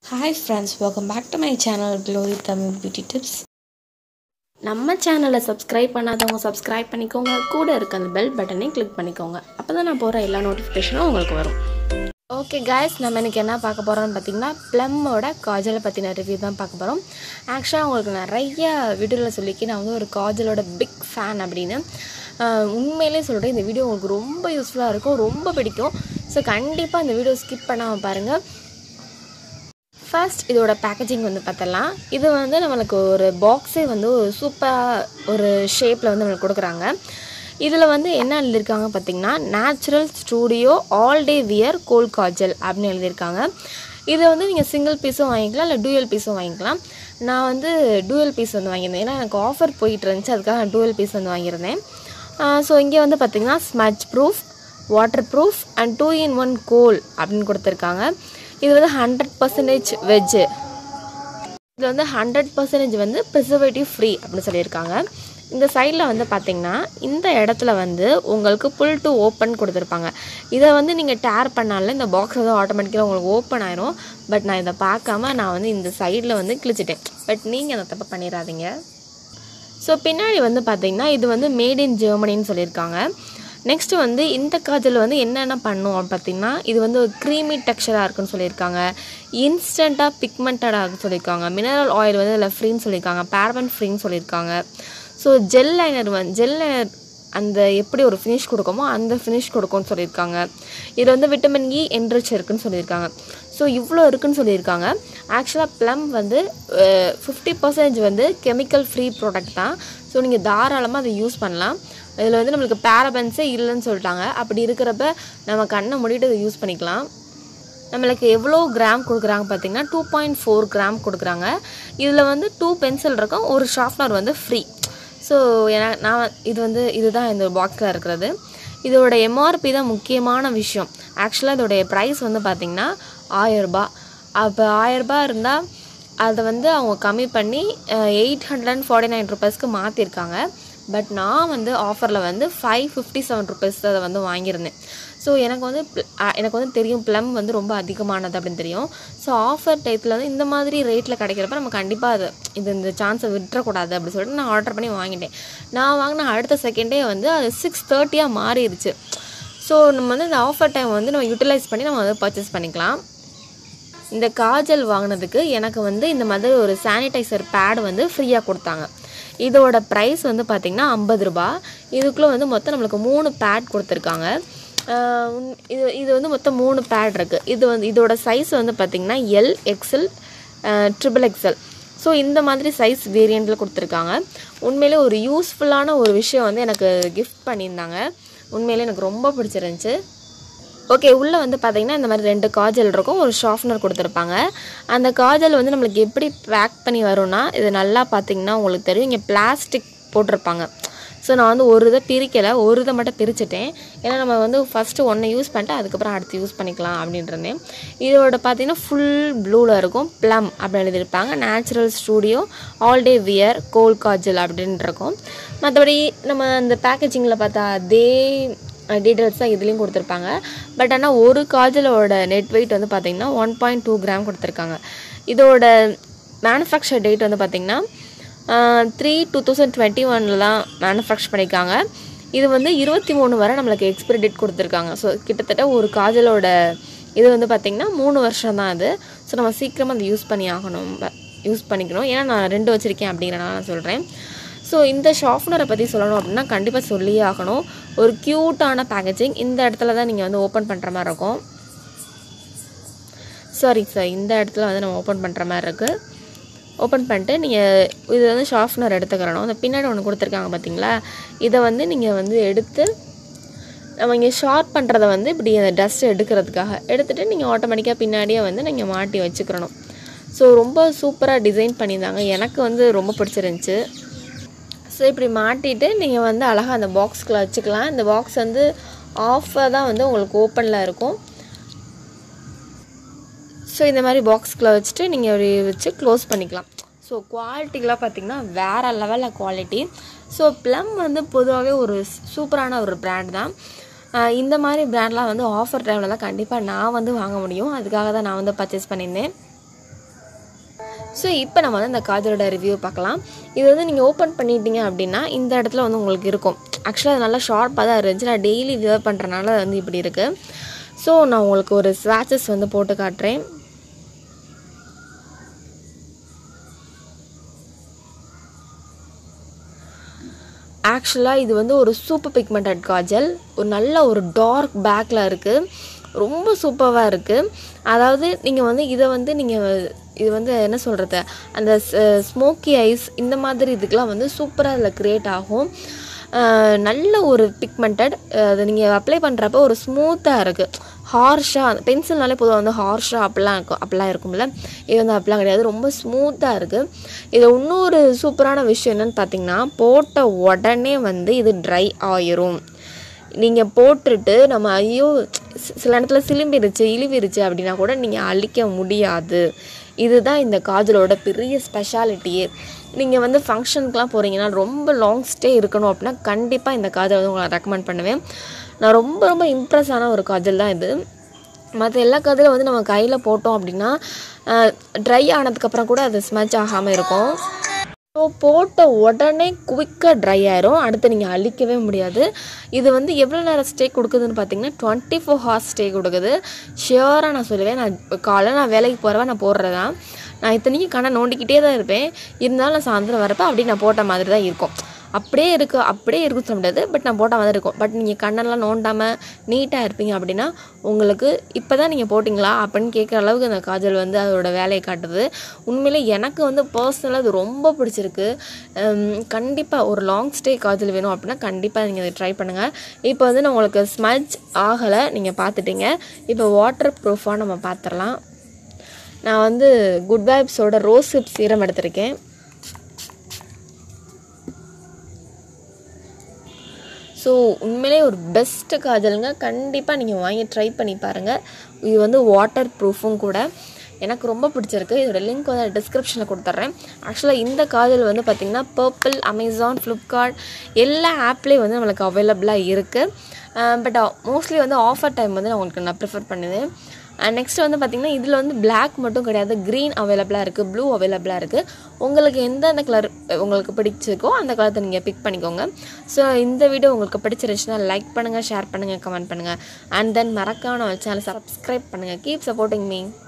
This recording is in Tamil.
hi friends welcome back to my channel glory Tamil beauty tips நம்ம சேனலை சப்ஸ்கிரைப் பண்ணாதவங்க சப்ஸ்கிரைப் பண்ணிக்கோங்க கூட இருக்க அந்த பெல் பட்டனையும் கிளிக் பண்ணிக்கோங்க அப்போ தான் நான் போகிற எல்லா நோட்டிஃபிகேஷனும் உங்களுக்கு வரும் ஓகே காய்ஸ் நம்ம இன்னைக்கு என்ன பார்க்க போகிறோம்னு பார்த்தீங்கன்னா ப்ளம்மோட காஜலை பற்றின ரிவ்யூ தான் பார்க்க போகிறோம் ஆக்சுவலாக உங்களுக்கு நிறைய வீடியோவில் சொல்லிக்கி நான் வந்து ஒரு காஜலோட பிக் ஃபேன் அப்படின்னு ஆஹ் உண்மையிலே சொல்கிறேன் இந்த வீடியோ உங்களுக்கு ரொம்ப யூஸ்ஃபுல்லாக இருக்கும் ரொம்ப பிடிக்கும் ஸோ கண்டிப்பாக இந்த வீடியோ ஸ்கிப் பண்ணாமல் பாருங்கள் ஃபர்ஸ்ட் இதோட பேக்கேஜிங் வந்து பார்த்தலாம் இது வந்து நம்மளுக்கு ஒரு பாக்ஸே வந்து ஒரு சூப்பராக ஒரு ஷேப்பில் வந்து நம்மளுக்கு கொடுக்குறாங்க இதில் வந்து என்ன எழுதியிருக்காங்க பார்த்தீங்கன்னா natural studio all day wear kohl kajal அப்படின்னு எழுதியிருக்காங்க இதை வந்து நீங்கள் சிங்கிள் பீஸும் வாங்கிக்கலாம் இல்லை டூயல் பீஸும் வாங்கிக்கலாம் நான் வந்து டூயல் பீஸ் வந்து வாங்கியிருந்தேன் ஏன்னா எனக்கு ஆஃபர் போயிட்டு இருந்துச்சு அதுக்காக நான் டூயல் பீஸ் வந்து வாங்கியிருந்தேன் ஸோ இங்கே வந்து பார்த்தீங்கன்னா smudge proof water proof and two in one kohl அப்படின்னு கொடுத்துருக்காங்க இது வந்து ஹண்ட்ரட் பர்சன்டேஜ் வெஜ்ஜு இது வந்து ஹண்ட்ரட் பர்சன்டேஜ் வந்து ப்ரிசர்வேட்டிவ் ஃப்ரீ அப்படின்னு சொல்லியிருக்காங்க இந்த சைடில் வந்து பார்த்தீங்கன்னா இந்த இடத்துல வந்து உங்களுக்கு புல் டு ஓப்பன் கொடுத்துருப்பாங்க இதை வந்து நீங்கள் டேர் பண்ணாலும் இந்த பாக்ஸ் வந்து ஆட்டோமேட்டிக்காக உங்களுக்கு ஓப்பன் ஆயிரும் பட் நான் இதை பார்க்காம நான் வந்து இந்த சைடில் வந்து கிழிச்சிட்டேன் பட் நீங்கள் அந்த தப்பை பண்ணிடாதீங்க ஸோ பின்னாடி வந்து பார்த்தீங்கன்னா இது வந்து மேட் இன் ஜெர்மனின்னு சொல்லியிருக்காங்க நெக்ஸ்ட்டு வந்து இந்த காஜல் வந்து என்னென்ன பண்ணும் அப்படின்னு பார்த்தீங்கன்னா இது வந்து ஒரு க்ரீமி டெக்ஸ்சராக இருக்குன்னு சொல்லியிருக்காங்க இன்ஸ்டண்ட்டாக பிக்மெண்டடாக இருக்குன்னு சொல்லியிருக்காங்க மினரல் ஆயில் வந்து இதில் ஃப்ரீன்னு சொல்லியிருக்காங்க பேரபன் ஃப்ரீன்னு சொல்லியிருக்காங்க ஸோ ஜெல் லைனர் வந்து ஜெல் லைனர் அந்த எப்படி ஒரு ஃபினிஷ் கொடுக்குமோ அந்த ஃபினிஷ் கொடுக்கும்னு சொல்லியிருக்காங்க இதில் வந்து விட்டமின் இ என்ரிச் இருக்குன்னு சொல்லியிருக்காங்க ஸோ இவ்வளோ இருக்குன்னு சொல்லியிருக்காங்க ஆக்சுவலாக ப்ளம் வந்து ஃபிஃப்டி பர்சன்டேஜ் வந்து கெமிக்கல் ஃப்ரீ ப்ராடக்ட் தான் ஸோ நீங்கள் தாராளமாக அதை யூஸ் பண்ணலாம் இதில் வந்து நம்மளுக்கு பேரபன்ஸே இல்லைன்னு சொல்லிட்டாங்க அப்படி இருக்கிறப்ப நம்ம கண்ணை மூடிட்டு இதை யூஸ் பண்ணிக்கலாம் நம்மளுக்கு எவ்வளோ கிராம் கொடுக்குறாங்க பார்த்தீங்கன்னா டூ பாயிண்ட் ஃபோர் கிராம் கொடுக்குறாங்க இதில் வந்து டூ பென்சில் இருக்கும் ஒரு ஷார்ப்னர் வந்து ஃப்ரீ ஸோ ஏன்னா நான் இது வந்து இதுதான் இந்த பாக்ஸில் இருக்கிறது இதோட எம்ஆர்பி தான் முக்கியமான விஷயம் ஆக்சுவலாக இதோடைய ப்ரைஸ் வந்து பார்த்திங்கன்னா ஆயரரூபா அப்போ ஆயரரூபா இருந்தால் அதை வந்து அவங்க கம்மி பண்ணி eight hundred and forty nine ருபீஸ்க்கு மாற்றிருக்காங்க பட் நான் வந்து ஆஃபரில் வந்து ஃபைவ் ஃபிஃப்டி செவன் ருபீஸ் அதை வந்து வாங்கியிருந்தேன் ஸோ எனக்கு வந்து pl- அஹ் எனக்கு வந்து தெரியும் ப்ளம் வந்து ரொம்ப அதிகமானது அப்படின்னு தெரியும் ஸோ ஆஃபர் டைத்தில் வந்து இந்த மாதிரி ரேட்டில் கிடைக்கிறப்ப நம்ம கண்டிப்பாக அது இது இந்த சான்ஸை விட்டுறக்கூடாது அப்படின்னு சொல்லிட்டு நான் ஆர்டர் பண்ணி வாங்கிட்டேன் நான் வாங்கின அடுத்த செகண்டே வந்து அது சிக்ஸ் தேர்ட்டியாக மாறிடுச்சு ஸோ நம்ம வந்து இந்த ஆஃபர் டைம் வந்து நம்ம யூட்டிலைஸ் பண்ணி நம்ம வந்து பர்ச்சேஸ் பண்ணிக்கலாம் இந்த காஜல் வாங்கினதுக்கு எனக்கு வந்து இந்த மாதிரி ஒரு சானிடைசர் பேட் வந்து ஃப்ரீயாக கொடுத்தாங்க இதோட ப்ரைஸ் வந்து பார்த்திங்கன்னா ஐம்பது ரூபா இதுக்குள்ளே வந்து மொத்தம் நம்மளுக்கு மூணு பேட் கொடுத்துருக்காங்க ஆஹ் உன்- இது இது வந்து மொத்தம் மூணு பேட் இருக்குது இது வந்து இதோட சைஸ் வந்து பார்த்திங்கன்னா L XL triple XL so இந்த மாதிரி சைஸ் வேரியண்ட்டில் கொடுத்துருக்காங்க உண்மையிலே ஒரு யூஸ்ஃபுல்லான ஒரு விஷயம் வந்து எனக்கு கிஃப்ட் பண்ணியிருந்தாங்க உண்மையிலே எனக்கு ரொம்ப பிடிச்சிருந்துச்சு ஓகே உள்ளே வந்து பார்த்தீங்கன்னா இந்த மாதிரி ரெண்டு காஜல் இருக்கும் ஒரு ஷார்ப்னர் கொடுத்துருப்பாங்க அந்த காஜல் வந்து நம்மளுக்கு எப்படி பேக் பண்ணி வரும்னா இது நல்லா பார்த்தீங்கன்னா உங்களுக்கு தெரியும் இங்கே பிளாஸ்டிக் போட்டிருப்பாங்க ஸோ நான் வந்து ஒரு இதை பிரிக்கலை ஒரு இதை மட்டும் பிரிச்சுட்டேன் ஏன்னா நம்ம வந்து ஃபஸ்ட்டு ஒன்றை யூஸ் பண்ணிட்டு அதுக்கப்புறம் அடுத்து யூஸ் பண்ணிக்கலாம் அப்படின்ட்டு இருந்தேன் இதோட பார்த்தீங்கன்னா ஃபுல் ப்ளூவில் இருக்கும் ப்ளம் அப்படின்னு எழுதியிருப்பாங்க natural studio all day wear kohl kajal அப்படின்ட்டு இருக்கும் மற்றபடி நம்ம அந்த பேக்கேஜிங்கில் பார்த்தா அதே டீட்டெயில்ஸ் தான் இதுலேயும் கொடுத்துருப்பாங்க பட் ஆனால் ஒரு காஜலோட நெட் வெயிட் வந்து பார்த்திங்கன்னா ஒன் பாயிண்ட் டூ கிராம் கொடுத்துருக்காங்க இதோட மேனுஃபேக்சர் டேட் வந்து பார்த்திங்கன்னா த்ரீ டூ தௌசண்ட் டுவெண்ட்டி ஒனில் தான் மேனுஃபேக்சர் பண்ணியிருக்காங்க இது வந்து இருபத்தி மூணு வரை நம்மளுக்கு எக்ஸ்பிரி டேட் கொடுத்துருக்காங்க ஸோ கிட்டத்தட்ட ஒரு காஜலோட இது வந்து பார்த்திங்கன்னா மூணு வருஷம் தான் அது ஸோ நம்ம சீக்கிரமாக அதை யூஸ் பண்ணி ஆகணும் யூஸ் பண்ணிக்கணும் ஏன்னா நான் ரெண்டு வச்சுருக்கேன் அப்படிங்கிறனால நான் சொல்கிறேன் ஸோ இந்த ஷார்ப்னரை பற்றி சொல்லணும் அப்படின்னா கண்டிப்பாக சொல்லியே ஆகணும் ஒரு க்யூட்டான பேக்கேஜிங் இந்த இடத்துல தான் நீங்கள் வந்து ஓப்பன் பண்ணுற மாதிரி இருக்கும் சாரி சார் இந்த இடத்துல வந்து நம்ம ஓப்பன் பண்ணுற மாதிரி இருக்குது ஓப்பன் பண்ணிட்டு நீங்கள் இது வந்து ஷார்ப்னர் எடுத்துக்கிறணும் அந்த பின்னாடி ஒன்று கொடுத்துருக்காங்க பார்த்தீங்களா இதை வந்து நீங்கள் வந்து எடுத்து நம்ம இங்கே ஷார்ப் பண்ணுறத வந்து இப்படி அந்த டஸ்ட் எடுக்கிறதுக்காக எடுத்துகிட்டு நீங்கள் ஆட்டோமேட்டிக்காக பின்னாடியே வந்து நீங்கள் மாட்டி வச்சுக்கிறணும் ஸோ ரொம்ப சூப்பராக டிசைன் பண்ணியிருந்தாங்க எனக்கு வந்து ரொம்ப பிடிச்சிருந்துச்சு ஸோ இப்படி மாட்டிட்டு நீங்கள் வந்து அழகாக அந்த பாக்ஸ்குள்ளே வச்சுக்கலாம் இந்த பாக்ஸ் வந்து ஆஃபாக தான் வந்து உங்களுக்கு ஓப்பனில் இருக்கும் ஸோ இந்த மாதிரி பாக்ஸ்குள்ளே வச்சுட்டு நீங்கள் ஒரு வச்சு க்ளோஸ் பண்ணிக்கலாம் ஸோ குவாலிட்டிலாம் பார்த்தீங்கன்னா வேறு லெவலில் குவாலிட்டி ஸோ ப்ளம் வந்து பொதுவாகவே ஒரு சூப்பரான ஒரு பிராண்ட் தான் ஆஹ் இந்த மாதிரி பிராண்ட்லாம் வந்து ஆஃபர் டைமில் தான் கண்டிப்பாக நான் வந்து வாங்க முடியும் அதுக்காக தான் நான் வந்து பர்ச்சேஸ் பண்ணியிருந்தேன் ஸோ இப்போ நம்ம வந்து இந்த காஜலோட ரிவ்யூ பார்க்கலாம் இது வந்து நீங்கள் ஓப்பன் பண்ணிட்டீங்க அப்படின்னா இந்த இடத்துல வந்து உங்களுக்கு இருக்கும் ஆக்சுவலாக அது நல்லா ஷார்ப்பாக தான் இருந்துச்சு நான் டெய்லி வியர் பண்ணுறனால அது வந்து இப்படி இருக்குது ஸோ நான் உங்களுக்கு ஒரு ஸ்வாச்சஸ் வந்து போட்டு காட்டுறேன் ஆக்சுவலாக இது வந்து ஒரு சூப்பர் பிக்மெண்டட் காஜல் ஒரு நல்ல ஒரு டார்க் பேக்கில் இருக்குது ரொம்ப சூப்பராக இருக்குது அதாவது நீங்கள் வந்து இதை வந்து நீங்கள் இது வந்து என்ன சொல்கிறது அந்த ஸ்மோக்கி ஐஸ் இந்த மாதிரி இதுக்கெலாம் வந்து சூப்பராக அதில் க்ரியேட் ஆகும் அஹ் நல்ல ஒரு பிக்மெண்டட் அதை நீங்கள் அப்ளை பண்ணுறப்ப ஒரு ஸ்மூத்தாக இருக்குது ஹார்ஷாக பென்சில்னாலே பொதுவாக வந்து ஹார்ஷாக அப்படிலாம் இருக்கும் அப்படிலாம் இருக்கும்ல இது வந்து அப்படிலாம் கிடையாது ரொம்ப ஸ்மூத்தாக இருக்குது இது இன்னொரு சூப்பரான விஷயம் என்னென்னு பார்த்தீங்கன்னா போட்ட உடனே வந்து இது ட்ரை ஆயிரும் நீங்கள் போட்டுட்டு நம்ம ஐயோ சி- சில இடத்துல சிலும்பிருச்சு இழிவிருச்சு அப்படின்னா கூட நீங்கள் அழிக்க முடியாது இதுதான் இந்த காஜலோட பெரிய ஸ்பெஷாலிட்டியே நீங்கள் வந்து ஃபங்க்ஷனுக்குலாம் போகிறீங்கன்னா ரொம்ப லாங் ஸ்டே இருக்கணும் அப்படின்னா கண்டிப்பாக இந்த காஜல் வந்து உங்களை ரெக்கமெண்ட் பண்ணுவேன் நான் ரொம்ப ரொம்ப இம்ப்ரெஸ் ஆன ஒரு காஜல் தான் இது மற்ற எல்லா காஜலும் வந்து நம்ம கையில் போட்டோம் அப்படின்னா ட்ரை ஆனதுக்கப்புறம் கூட அது ஸ்மச் ஆகாமல் இருக்கும் ஸோ போட்ட உடனே குவிக்காக ட்ரை ஆயிரும் அடுத்து நீங்கள் அழிக்கவே முடியாது இது வந்து எவ்வளோ நேரம் ஸ்டே கொடுக்குதுன்னு பார்த்தீங்கன்னா டுவெண்ட்டி ஃபோர் ஹார்ஸ் ஸ்டே கொடுக்குது ஷியோராக நான் சொல்லுவேன் நான் காலையில் நான் வேலைக்கு போகிறவன் நான் போடுறதா நான் இத்தனைக்கும் கண்ணை நோண்டிக்கிட்டே தான் இருப்பேன் இருந்தாலும் நான் சாயந்தரம் வரப்போ அப்படி நான் போட்ட மாதிரி தான் இருக்கும் அப்படியே இருக்கு அப்படியே இருக்குன்னு சொல்ல முடியாது பட் நான் போட்ட மாதிரி இருக்கும் பட் நீங்கள் கண்ணெல்லாம் நோண்டாமல் நீட்டாக இருப்பீங்க அப்படின்னா உங்களுக்கு இப்போ தான் நீங்கள் போட்டிங்களா அப்படின்னு கேட்குற அளவுக்கு அந்த காஜல் வந்து அதோட வேலையை காட்டுது உண்மையிலே எனக்கு வந்து பர்சனலாக அது ரொம்ப பிடிச்சிருக்கு கண்டிப்பாக ஒரு லாங் ஸ்டே காஜல் வேணும் அப்படின்னா கண்டிப்பாக நீங்கள் அதை ட்ரை பண்ணுங்கள் இப்போ வந்து நான் உங்களுக்கு ஸ்மஜ் ஆகலை நீங்கள் பார்த்துட்டீங்க இப்போ வாட்டர் ப்ரூஃபாக நம்ம பார்த்துடலாம் நான் வந்து குட் வைப்ஸோட ரோஸ் சிப் சீரம் எடுத்திருக்கேன் ஸோ உண்மையிலே ஒரு பெஸ்ட்டு காஜலுங்க கண்டிப்பாக நீங்கள் வாங்கி ட்ரை பண்ணி பாருங்கள் இது வந்து வாட்டர் ப்ரூஃபும் கூட எனக்கு ரொம்ப பிடிச்சிருக்கு இதோட லிங்க் வந்து டிஸ்கிரிப்ஷனில் கொடுத்துட்றேன் ஆக்சுவலாக இந்த காஜல் வந்து பார்த்திங்கன்னா பர்பிள் அமேசான் ஃப்ளிப்கார்ட் எல்லா ஆப்லேயும் வந்து நம்மளுக்கு அவைலபிளாக இருக்குது பட் மோஸ்ட்லி வந்து ஆஃபர் டைம் வந்து நான் உங்களுக்கு நான் ப்ரிஃபர் பண்ணுவேன் அண்ட் நெக்ஸ்ட் வந்து பார்த்திங்கன்னா இதில் வந்து Black மட்டும் கிடையாது க்ரீன் அவைலபிளாக இருக்குது ப்ளூ அவைலபிளாக இருக்குது உங்களுக்கு எந்தெந்த கலர் உங்களுக்கு பிடிச்சிருக்கோ அந்த கலரை நீங்கள் பிக் பண்ணிக்கோங்க ஸோ இந்த வீடியோ உங்களுக்கு பிடிச்சிருந்துச்சுன்னா லைக் பண்ணுங்கள் ஷேர் பண்ணுங்கள் கமெண்ட் பண்ணுங்கள் அண்ட் தென் மறக்காம நம்ம சேனல் சப்ஸ்கிரைப் பண்ணுங்கள் கீப் சப்போர்ட்டிங் மீ